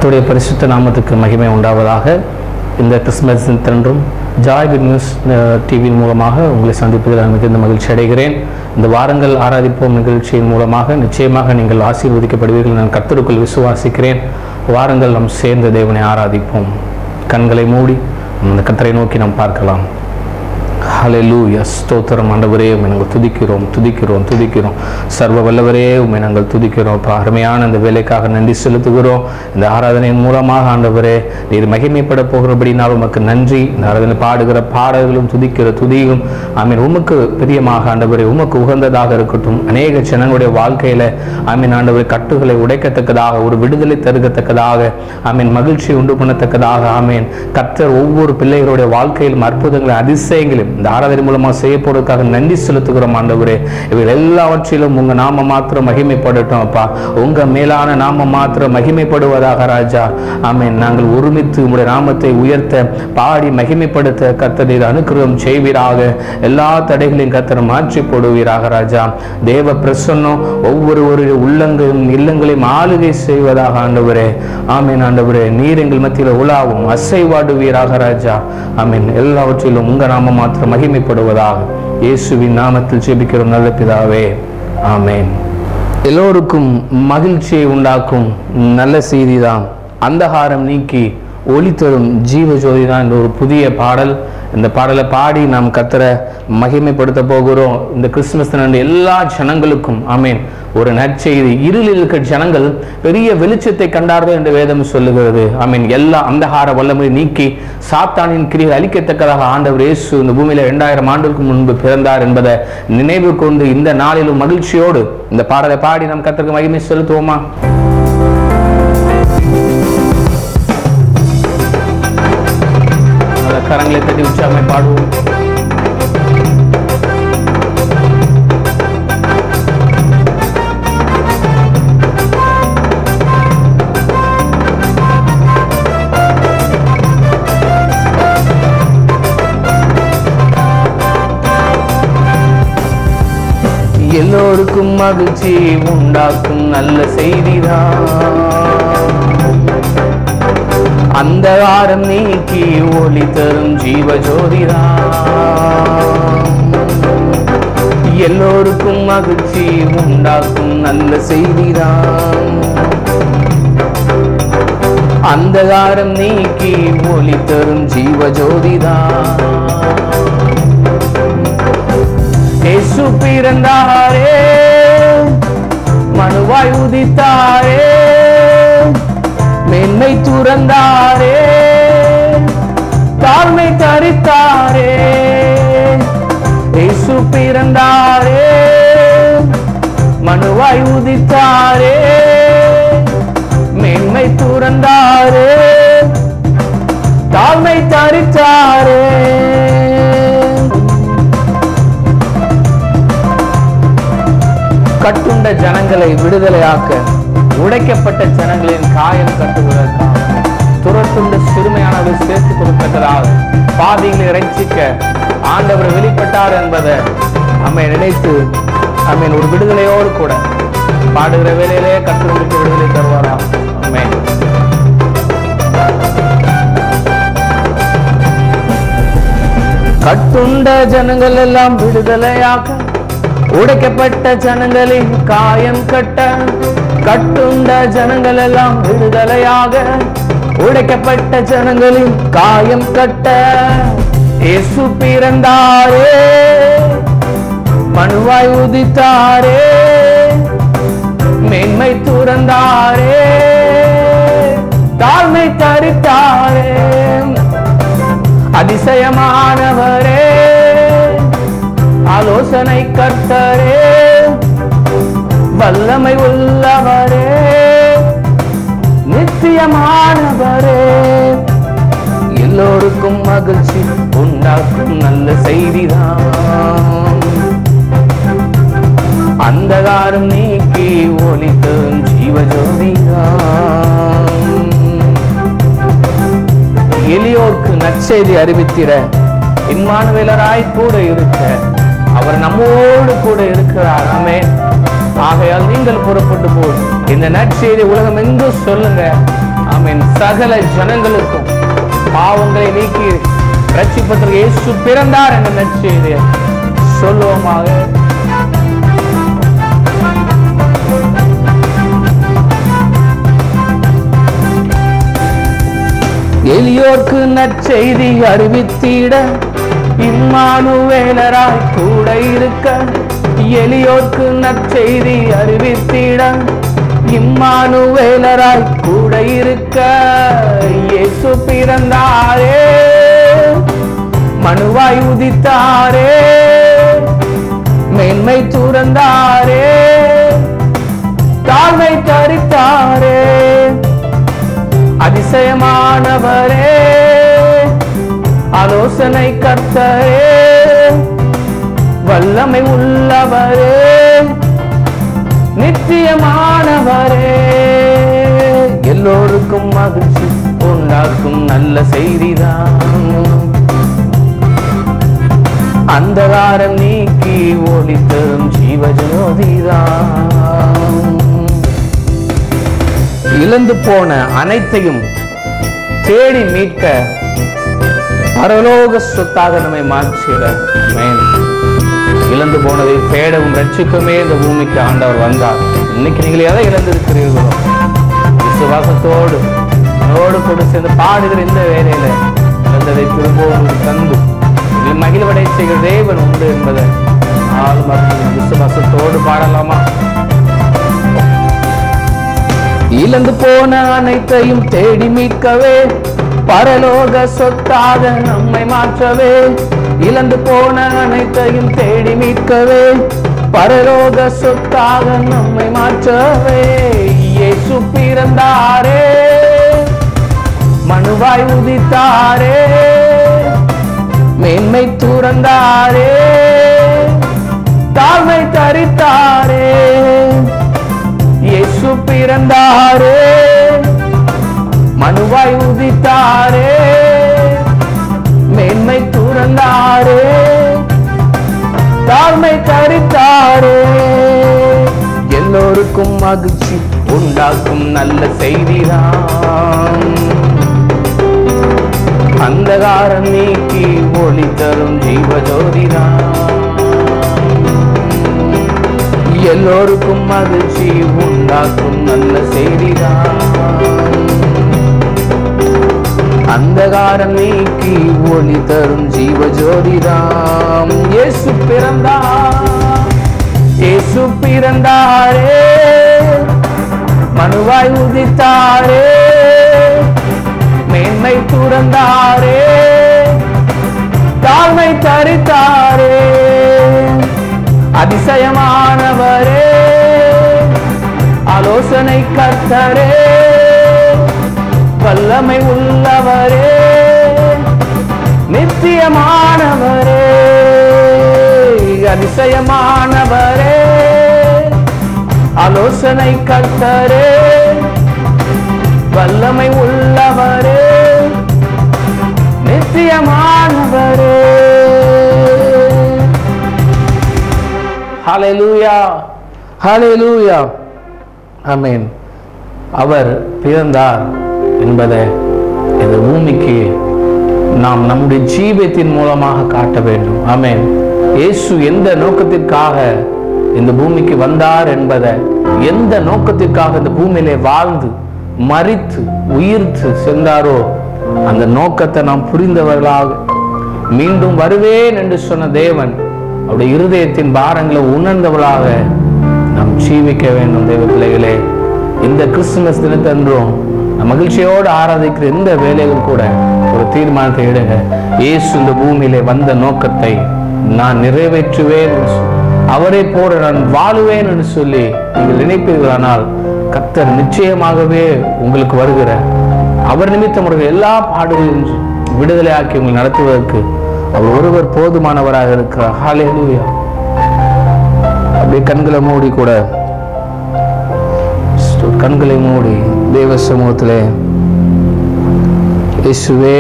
கர்த்தருடைய பரிசுத்த நாமத்துக்கு மகிமை உண்டாவதாக இந்த கிறிஸ்மஸ் தினன்றும் ஜாய் குட் நியூஸ் டிவியின் மூலமாக உங்களை சந்திப்பதில் நான் மிகுந்த மகிழ்ச்சி அடைகிறேன் இந்த வாரங்கள் ஆராதிப்போம் நிகழ்ச்சியின் மூலமாக நிச்சயமாக நீங்கள் ஆசீர்வதிக்கப்படுவீர்கள் நான் கர்த்தருக்குள் விசுவாசிக்கிறேன் வாரங்கள் நாம் சேர்ந்த தேவனை ஆராதிப்போம் கண்களை மூடி அந்த கர்த்தரை நோக்கி நாம் பார்க்கலாம் ஹalleluya ஸ்தோத்திரம் ஆண்டவரே உம்மை நாங்கள் துதிக்கிறோம் துதிக்கிறோம் துதிக்கிறோம் சர்வ வல்லவரே உம்மை நாங்கள் துதிக்கிறோம் அப்பா, அருமையான இந்த வேலைக்காக நன்றி செலுத்துகிறோம் இந்த ஆராதனையின் மூலமாக ஆண்டவரே நீர் மகிமைப்பட போகிறபடினால் உமக்கு நன்றி இந்த ஆராதனை பாடுகிற பாடல்களும் துதிக்கிற துதியும் ஆமீன் உமக்கு பிரியமாக ஆண்டவரே உமக்கு உகந்ததாக இருக்கட்டும் அநேக ஜனங்களுடைய வாழ்க்கையில ஆமீன் ஆண்டவரே கட்டுகளை உடைக்கத்தக்கதாக ஒரு விடுதலை தருகத்தக்கதாக ஆமீன் மகிழ்ச்சி உண்டு பண்ணத்தக்கதாக ஆமீன் கர்த்தர் ஒவ்வொரு பிள்ளைகளுடைய வாழ்க்கையிலும் அற்புதங்களை அதிசயங்களையும் இந்த ஆராதனை மூலமாக செய்யப்படுவதற்காக நன்றி செலுத்துகிறோம் ஆண்டவரே இவைகள் எல்லாவற்றிலும் உங்க நாம மாத்திரம் மகிமைப்படட்டும் அப்பா உங்க மேலான நாம மாத்திரம் மகிமைப்படுவதாக ராஜா ஆமென் நாங்கள் ஒருமித்து உங்களுடைய நாமத்தை உயர்த்த பாடி மகிமைப்படுத்த கர்த்தர் அனுக்கிரகம் செய்வீராக எல்லா தடைகளையும் கர்த்தர் மாற்றி போடுவீராக ராஜா தேவ பிரசன்னம் ஒவ்வொரு உள்ளங்களையும் இல்லங்களையும் ஆளுகை செய்வதாக ஆண்டவரே ஆமென் ஆண்டவரே நீர் எங்கள் மத்தியில் உலாவும் அசைவாடுவீராக ராஜா ஆமென் எல்லாவற்றிலும் உங்க நாம மாத்திரம் மகிமைப்படுவதாக இயேசுவின் நாமத்தில் ஜெபிக்கிறோம் நல்ல பிதாவே ஆமென் எல்லோருக்கும் மகிழ்ச்சியை உண்டாக்கும் நல்ல செய்தி தான் அந்தகாரம் நீக்கி ஒளி தரும் ஜீவ ஜோதி தான் இந்த ஒரு புதிய பாடல் இந்த பாடலை பாடி நாம் கத்தரை மகிமைப்படுத்த போகிறோம் இந்த கிறிஸ்துமஸ் தினம் எல்லா ஜனங்களுக்கும் ஆமேன் ஒரு நற்செய்தி இருளில் இருக்கிற ஜனங்கள் பெரிய வெளிச்சத்தை கண்டார்கள் என்று வேதம் சொல்லுகிறது ஆமீன் எல்லா அந்தகார வல்லமை நீக்கி சாத்தானின் கிரியை அழிக்கத்தக்கதாக ஆண்டவர் இயேசு இந்த பூமியில இரண்டாயிரம் ஆண்டுக்கு முன்பு பிறந்தார் என்பதை நினைவு கொண்டு இந்த நாளிலும் மகிழ்ச்சியோடு இந்த பாடலை பாடி நாம் கத்தருக்கு மகிமை செலுத்துவோமா நல்ல கரங்களை தட்டி உற்சாகமை பாடுவோம் எல்லோருக்கும் மகிழ்ச்சி உண்டாக்கும் நல்ல செய்திதான் அந்தகாரம் நீக்கி ஒளி தரும் ஜீவ ஜோதிதான் எல்லோருக்கும் மகிழ்ச்சி உண்டாக்கும் நல்ல செய்திதான் அந்தகாரம் நீக்கி ஒளி தரும் ஜீவ ஜோதிதான் இயேசு பிறந்தாரே மனுவாய் உதித்தாரே மேன்மை துறந்தாரே தாழ்மை தரித்தாரே இயேசு பிறந்தாரே மனுவாய் உதித்தாரே மேன்மை துறந்தாரே தாழ்மை தரித்தாரே கட்டுண்ட ஜனங்களை விடுதலையாக்க உடைக்கப்பட்ட ஜனங்களின் காயம் கட்டுவதற்காக துரத்துண்ட சிறுமையானவை சேர்த்து கொடுத்ததாக பாதிகளை இறைச்சிக்க ஆண்டவர் வெளிப்பட்டார் என்பதை அம்மை நினைத்து அம்மன் ஒரு விடுதலையோடு கூட பாடுகிற வேலையிலே கட்டுங்களுக்கு விடுதலை தருவாரா அம்மே கட்டுண்ட ஜனங்கள் எல்லாம் விடுதலையாக்க உடைக்கப்பட்ட ஜனங்களின் காயம் கட்ட கட்டுண்ட ஜனங்கள் எல்லாம் விடுதலையாக உடைக்கப்பட்ட ஜனங்களின் காயம் கட்ட இயேசு பிறந்தாரே மனுவாய் உதித்தாரே மேன்மை துறந்தாரே தாழ்மை தரித்தாரே அதிசயமானவரே ஆலோசனை கர்த்தரே வல்லமை உள்ளவரே நித்தியமானவரே எல்லோருக்கும் மகிழ்ச்சி உண்டாக்கும் நல்ல செய்திதான் அந்தகாரம் நீக்கி ஒளிக்கும் ஜீவஜோதிதான் எளியோர்க்கு நற்செய்தி அறிவித்திட இம்மானுவேலராய் கூட இருக்க அவர் நம்மோடு கூட இருக்கிறார் ஆமென் ஆகையால் நீங்கள் புறப்பட்டு போய் இந்த நற்செய்தி உலகம் எங்கும் சொல்லுங்க ஆமென் சகல ஜனங்களுக்கும் பாவங்களை நீக்கி ரட்சிப்பதற்கு இயேசு பிறந்தார் என்ற நற்செய்தியை சொல்லுவோமாக எளியோர்க்கு நற்செய்தி அறிவித்திட இம்மானுவேலராய் கூட இருக்க எளியோர்க்கு நற்செய்தி அறிவித்திட இம்மானுவேலராய் கூட இருக்க இயேசு பிறந்தாரே மனுவாய் உதித்தாரே மேன்மை துறந்தாரே தாழ்மை தரித்தாரே அதிசயமானவரே ஆலோசனை கர்த்தரே வல்லமை உள்ளவரே நிச்சயமானவரே எல்லோருக்கும் மகிழ்ச்சி உண்டாக்கும் நல்ல செய்திதான் அந்தகாரம் நீக்கி ஒளி தரும் ஜீவஜோதிதான் இழந்து போன அனைத்தையும் தேடி மீட்க பரலோக சொத்தாக நம்மை மாற்றிட மேன் இழந்து போனதை தேடவும் ரட்சிக்குமே இந்த பூமிக்கு ஆண்டவர் வந்தார் இன்னைக்கு நீங்கள் எதை இழந்திருக்கிறீர்களோ விசுவாசத்தோடு என்னோடு கூட சேர்ந்து பாடுகிற இந்த வேலையில இழந்ததை திரும்பவும் உங்களுக்கு தந்து உங்களை மகிழ்வடை செய்கிற தேவன் உண்டு என்பதை ஆள் மற்றும் விசுவாசத்தோடு பாடலாமா இழந்து போன அனைத்தையும் தேடி மீட்கவே பரலோக சொத்தாக நம்மை மாற்றவே இழந்து போன அனைத்தையும் தேடி மீட்கவே பரலோக சொத்தாக நம்மை மாற்றவே இயேசு பிறந்தாரே மனுவாய் உதித்தாரே மேன்மை துறந்தாரே தாழ்மை தரித்தாரே இயேசு பிறந்தாரே மனுவாய் உதித்தாரே மேன்மை துறந்தாரே தாழ்மை தரித்தாரே எல்லோருக்கும் மகிழ்ச்சி உண்டாக்கும் நல்ல செய்திதான் அந்தகாரம் நீக்கி ஒளி தரும் ஜீவஜோதிதான் எல்லோருக்கும் மகிழ்ச்சி உண்டாக்கும் நல்ல செய்திதான் அந்தகாரம் நீக்கி ஒளி தரும் ஜீவஜோதிதாம் இயேசு பிறந்தார் இயேசு பிறந்தாரே மனுவாய் உதித்தாரே மேன்மை துறந்தாரே தாழ்மை தரித்தாரே அதிசயமானவரே ஆலோசனை கர்த்தரே வல்லமை உள்ளவரே நித்தியமானவரே அதிசயமானவரே ஆலோசனை கர்த்தரே வல்லமை உள்ளவரே நித்தியமானவரே ஹalleluya ஹalleluya ஆமென் அவர் பிறந்தார் என்பதை இந்த பூமிக்கு நாம் நம்முடைய ஜீவியத்தின் மூலமாக காட்ட வேண்டும் ஆமென் இயேசு எந்த நோக்கத்திற்காக இந்த பூமிக்கு வந்தார் என்பதை எந்த நோக்கத்திற்காக இந்த பூமியிலே வாழ்ந்து மரித்து உயிர்த்து சென்றாரோ அந்த நோக்கத்தை நாம் புரிந்தவர்களாக மீண்டும் வருவேன் என்று சொன்ன தேவன் அவருடைய இருதயத்தின் பாரங்களை உணர்ந்தவளாக நாம் ஜீவிக்க வேண்டும் தேவ பிள்ளைகளே இந்த கிறிஸ்துமஸ் தினத்தன்றும் நம் மகிழ்ச்சியோடு ஆராதிக்கிற இந்த வேலைகள் கூட ஒரு தீர்மானத்தை எடுங்க இயேசு இந்த பூமியிலே வந்த நோக்கத்தை நான் நிறைவேற்றுவேன் என்று சொல்லி, அவரை போல நான் வாழுவேன் என்று சொல்லி நீங்கள் நினைப்பீர்களானால் கர்த்தர் நிச்சயமாகவே உங்களுக்கு வருகிற அவர் நிமித்தம் அவர்கள் எல்லா பாடுகளையும் விடுதலை ஆக்கி உங்களை நடத்துவதற்கு அவர் ஒருவர் போதுமானவராக இருக்கிறார் ஹalleluya அப்படியே கண்களை மூடி கூட கண்களை மூடி தேவ சமூகத்திலே இயேசுவே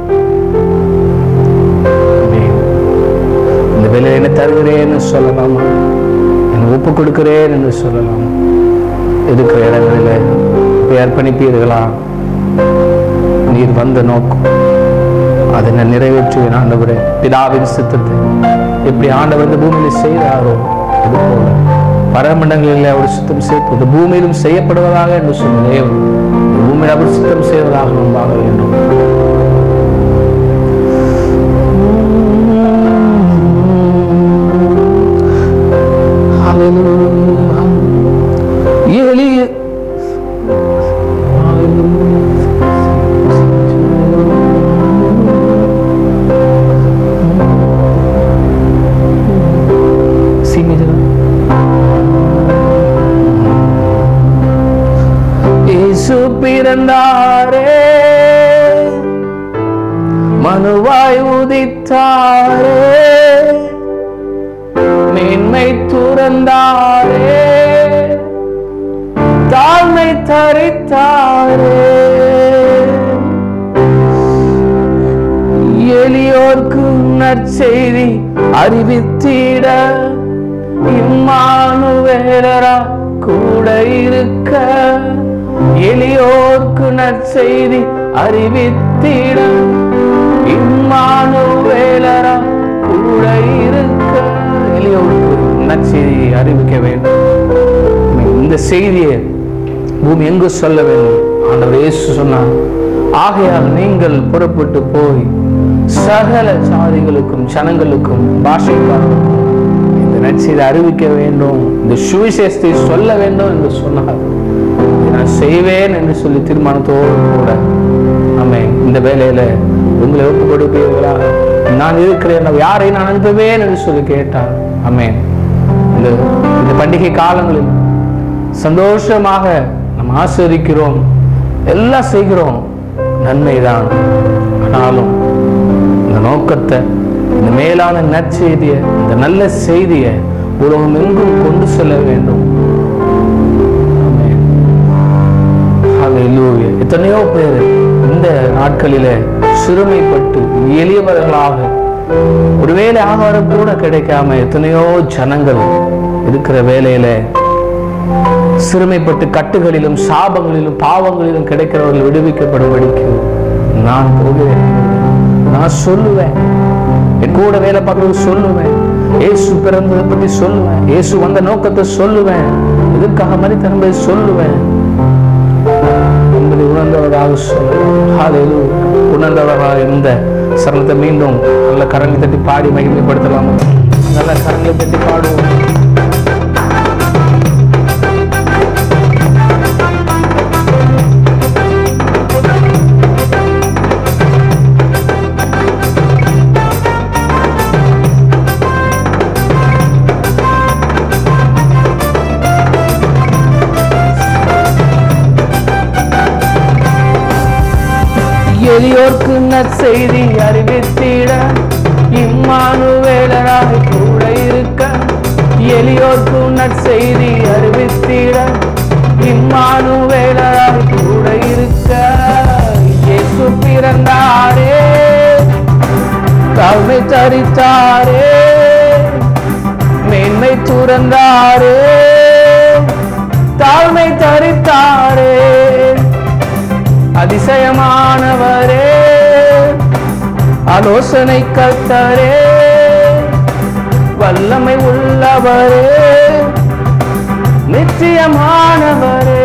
ஆமென். இந்த வேலையை என்ன தருகிறேன்னு சொல்லலாமா என்னை ஒப்பு கொடுக்கிறேன் என்று சொல்லலாமா இருக்கிற இடங்களில் போய் அர்ப்பணிப்பீர்களா நீர் வந்த நோக்கம் அதை நான் நிறைவேற்றுவேன் ஆண்டவரே பிதாவின் சித்தத்தை எப்படி ஆண்டவர் இந்த பூமியில் செய்தாரோ அது போல பரமண்டங்களில் அவர் சுத்தம் செய்து இந்த பூமியிலும் செய்யப்படுவதாக என்று சொன்ன தேவன் இந்த பூமியில் அவர் சுத்தம் செய்வதாக முன்பாக வேண்டும் எளிய சீமிதா இயேசு பிறந்தாரே மனுவாய் உதித்தாரே மேன்மை துறந்தாரே தாழ்மை தரித்தாரே எளியோர்க்கு நற்செய்தி அறிவித்திட இம்மானுவேலரா கூட இருக்க எளியோர்க்கு நற்செய்தி அறிவித்திட இம்மானுவேலரா கூட இருக்க எளியோர்க்கு நற்செய்தி அறிவிக்க வேண்டும் இந்த செய்தியை பூமி எங்கு சொல்ல வேண்டும் ஆண்டவர் இயேசு சொன்னார் ஆகையால் நீங்கள் புறப்பட்டு போய் சகல சாதிகளுக்கும் ஜனங்களுக்கும் பாஷைக்காரர்களுக்கும் இந்த நற்செய்தி அறிவிக்க வேண்டும் இந்த சுவிசேஷத்தை சொல்ல வேண்டும் என்று சொன்னார் இதை நான் செய்வேன் என்று சொல்லி தீர்மானத்தோடு கூட ஆமே இந்த வேலையில உங்களை ஒப்பு கொடுப்பீர்களாக நான் இருக்கிறேன் யாரை நான் அனுப்புவேன் என்று சொல்லி கேட்டார் ஆமென் இந்த இந்த பண்டிகை காலங்களில் சந்தோஷமாக நம்ம ஆஸ்வதிக்கிறோம் எல்லாம் செய்கிறோம் நன்மைதான் ஆனாலும் இந்த நோக்கத்தை இந்த மேலான நற்செய்தியை இந்த நல்ல செய்தியை உலகம் எங்கும் கொண்டு செல்ல வேண்டும் ஆமென். ஹalleluya. எத்தனையோ பேர் இந்த நாட்களிலே சிறுமைப்பட்டு எளியவர்களாக ஒருவேளை ஆகாரம் கூட கிடைக்காம எத்தனையோ ஜனங்கள் இருக்கிற வேலையில சிறுமைப்பட்டு கட்டுகளிலும் சாபங்களிலும் பாவங்களிலும் கிடைக்கிறவர்கள் விடுவிக்கப்படும்படிக்கு நான் போகிறேன் நான் சொல்லுவேன் என் கூட வேலை பார்க்கறது சொல்லுவேன் இயேசு பிறந்ததை பத்தி சொல்லுவேன் இயேசு வந்த நோக்கத்தை சொல்லுவேன் எதுக்காக மறித்த என்பதை சொல்லுவேன் என்பதை உணர்ந்தவராக சொல்லுவேன் உணர்ந்தவராக இந்த சரணத்தை மீண்டும் நல்ல கரங்களை தட்டி பாடி மகிமைப்படுத்தலாம் நல்ல கரங்களை தட்டி பாடுவோம் எளியோர்க்கு நற்செய்தி அறிவித்திட இம்மானுவேலராக கூட இருக்க எளியோர்க்கு நற்செய்தி அறிவித்திட இம்மானுவேலராக கூட இருக்க இயேசு பிறந்தாரே தாழ்மை தரித்தாரே மேன்மை துறந்தாரே தாழ்மை தரித்தாரே அதிசயமானவரே ஆலோசனை கர்த்தரே வல்லமை உள்ளவரே நிச்சயமானவரே